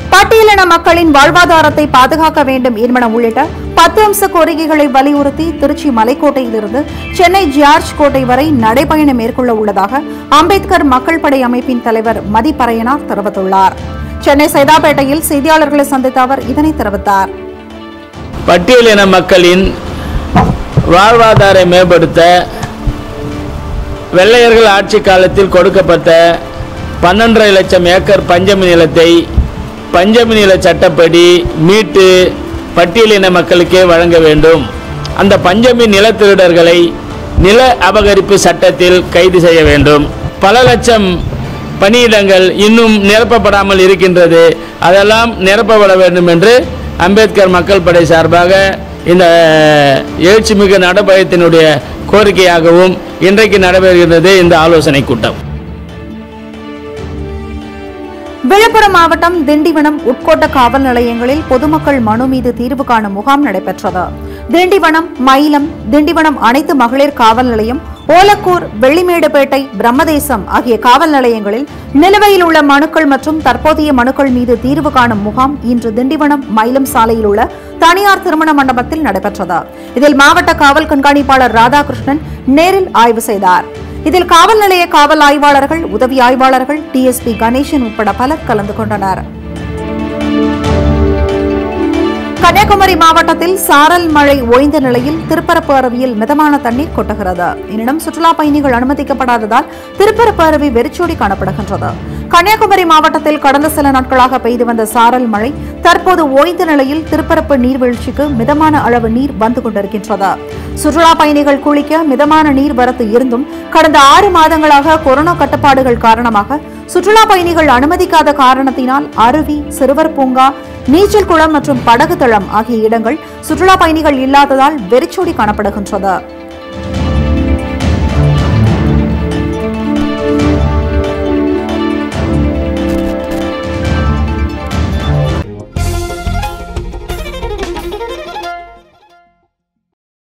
பட்டியலின மக்களின் வாழ்வாதாரத்தை பாதுகாக்க வேண்டும் என்பன உள்ளிட்ட பத்து அம்ச கோரிக்கைகளை வலியுறுத்தி திருச்சி மலைக்கோட்டையிலிருந்து சென்னை ஜியார்ஜ் கோட்டை வரை நடைபயணம் மேற்கொள்ள உள்ளதாக அம்பேத்கர் மக்கள் படை அமைப்பின் தலைவர் மதிப்பறையனார் தெரிவித்துள்ளார் சென்னை சைதாப்பேட்டையில் செய்தியாளர்களை சந்தித்த அவர் இதனை தெரிவித்தார் பட்டியலின மக்களின் வாழ்வாதார மேம்படுத்த வெள்ளையர்கள் ஆட்சி காலத்தில் கொடுக்கப்பட்ட பன்னெண்டரை லட்சம் ஏக்கர் பஞ்சமி நிலத்தை பஞ்சமி நில சட்டப்படி மீட்டு பட்டியலின மக்களுக்கே வழங்க வேண்டும் அந்த பஞ்சமி நில திருடர்களை நில அபகரிப்பு சட்டத்தில் கைது செய்ய வேண்டும் பல லட்சம் பணியிடங்கள் இன்னும் நிரப்பப்படாமல் இருக்கின்றது அதெல்லாம் நிரப்பப்பட வேண்டும் என்று அம்பேத்கர் மக்கள் படை சார்பாக இந்த எழுச்சிமிகு நடைபயத்தினுடைய கோரிக்கையாகவும் இன்றைக்கு நடைபெறுகிறது இந்த ஆலோசனை கூட்டம் விழுப்புரம் மாவட்டம் திண்டிவனம் உட்கோட்ட காவல் நிலையங்களில் பொதுமக்கள் மனு மீது தீர்வு காணும் முகாம் நடைபெற்றது திண்டிவனம் மயிலம் திண்டிவனம் அனைத்து மகளிர் காவல் நிலையம் ஓலக்கூர் வெள்ளிமேடுபேட்டை பிரம்மதேசம் ஆகிய காவல் நிலையங்களில் நிலுவையில் உள்ள மனுக்கள் மற்றும் தற்போதைய மனுக்கள் மீது தீர்வு காணும் முகாம் இன்று திண்டிவனம் மயிலம் சாலையில் உள்ள தனியார் திருமண மண்டபத்தில் நடைபெற்றது இதில் மாவட்ட காவல் கண்காணிப்பாளர் ராதாகிருஷ்ணன் நேரில் ஆய்வு செய்தார் இதில் காவல் நிலைய காவல் ஆய்வாளர்கள் உதவி ஆய்வாளர்கள் டிஎஸ்பி கணேசன் உட்பட பலர் கலந்து கொண்டனர் கன்னியாகுமரி மாவட்டத்தில் சாரல் மழை ஓய்ந்த நிலையில் திருப்பரப்பு அருவியில் மிதமான தண்ணீர் கொட்டுகிறது எனினும் சுற்றுலா பயணிகள் அனுமதிக்கப்படாததால் திருப்பரப்பு அருவி வெறிச்சோடி காணப்படுகின்றது கன்னியாகுமரி மாவட்டத்தில் கடந்த சில நாட்களாக பெய்து வந்த சாரல் மழை தற்போது ஓய்ந்த நிலையில் திருப்பரப்பு நீர்வீழ்ச்சிக்கு மிதமான அளவு நீர் வந்து கொண்டிருக்கின்றது சுற்றுலா பயணிகள் குளிக்க மிதமான நீர் வரத்து இருந்தும் கடந்த ஆறு மாதங்களாக கொரோனா கட்டுப்பாடுகள் காரணமாக சுற்றுலா பயணிகள் அனுமதிக்காத காரணத்தினால் அருவி சிறுவர் பூங்கா நீச்சல் குளம் மற்றும் படகு தளம் ஆகிய இடங்கள் சுற்றுலா பயணிகள் இல்லாததால் வெறிச்சோடி காணப்படுகின்றது